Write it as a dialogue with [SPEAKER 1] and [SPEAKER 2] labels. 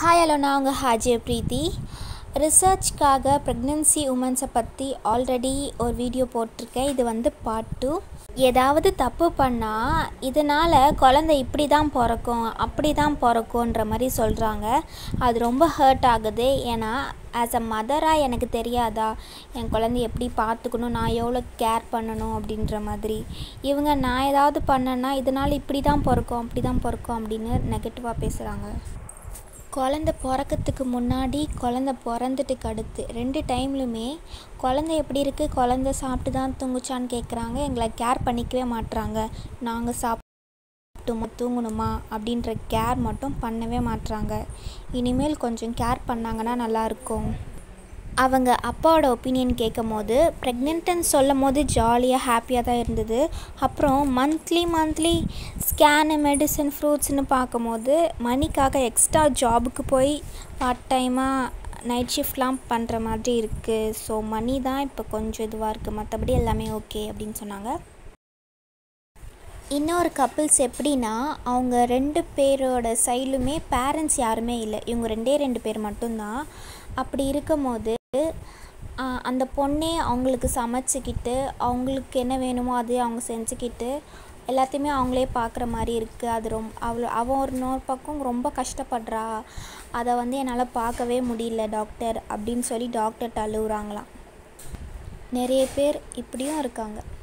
[SPEAKER 1] hi hello நான் உங்கள் ஹாஜிய பிரீத்தி ரிசர்ச்க்காக pregnancy உமன்ஸை பற்றி ஆல்ரெடி ஒரு வீடியோ போட்டிருக்கேன் இது வந்து பார்ட் டூ ஏதாவது தப்பு பண்ணால் இதனால் குழந்தை இப்படி தான் பிறக்கும் அப்படி தான் பிறக்குன்ற மாதிரி சொல்கிறாங்க அது ரொம்ப ஹர்ட் ஆகுது ஏன்னா ஆஸ் அ மதராக எனக்கு தெரியாதா என் குழந்தைய எப்படி பார்த்துக்கணும் நான் எவ்வளோ கேர் பண்ணணும் அப்படின்ற மாதிரி இவங்க நான் ஏதாவது பண்ணேன்னா இதனால் இப்படி தான் பிறக்கும் அப்படி தான் பிறக்கும் அப்படின்னு நெகட்டிவாக பேசுகிறாங்க குழந்த பிறக்கறதுக்கு முன்னாடி குழந்த பிறந்துட்டுக்கு அடுத்து ரெண்டு டைம்லுமே குழந்த எப்படி இருக்குது குழந்த சாப்பிட்டு தான் தூங்குச்சான்னு கேட்குறாங்க எங்களை கேர் பண்ணிக்கவே மாட்றாங்க நாங்கள் சாப்பிட்டுமா தூங்கணுமா அப்படின்ற கேர் மட்டும் பண்ணவே மாட்றாங்க இனிமேல் கொஞ்சம் கேர் பண்ணாங்கன்னா நல்லாயிருக்கும் அவங்க அப்பாவோட ஒப்பீனியன் கேட்கும் போது ப்ரெக்னென்ட்டுன்னு சொல்லும் போது ஜாலியாக ஹாப்பியாக தான் இருந்தது அப்புறம் மந்த்லி மந்த்லி ஸ்கேனு மெடிசன் ஃப்ரூட்ஸ்னு பார்க்கும்போது மணிக்காக எக்ஸ்ட்ரா ஜாபுக்கு போய் பார்ட் டைமாக நைட் ஷிஃப்ட்லாம் பண்ணுற மாதிரி இருக்குது ஸோ மணி தான் இப்போ கொஞ்சம் இதுவாக இருக்குது மற்றபடி எல்லாமே ஓகே அப்படின்னு சொன்னாங்க இன்னொரு கப்புள்ஸ் எப்படின்னா அவங்க ரெண்டு பேரோட சைடுலுமே பேரண்ட்ஸ் யாருமே இல்லை இவங்க ரெண்டே ரெண்டு பேர் மட்டும்தான் அப்படி இருக்கும் போது அந்த பொண்ணே அவங்களுக்கு சமைச்சிக்கிட்டு அவங்களுக்கு என்ன வேணுமோ அது அவங்க செஞ்சுக்கிட்டு எல்லாத்தையுமே அவங்களே பார்க்குற மாதிரி இருக்குது அது ரொம்ப அவ்வளோ அவன் ஒரு இன்னொரு பக்கம் ரொம்ப கஷ்டப்படுறா அதை வந்து என்னால் பார்க்கவே முடியல டாக்டர் அப்படின்னு சொல்லி டாக்டர்கிட்ட அழுகுறாங்களாம் நிறைய பேர் இப்படியும் இருக்காங்க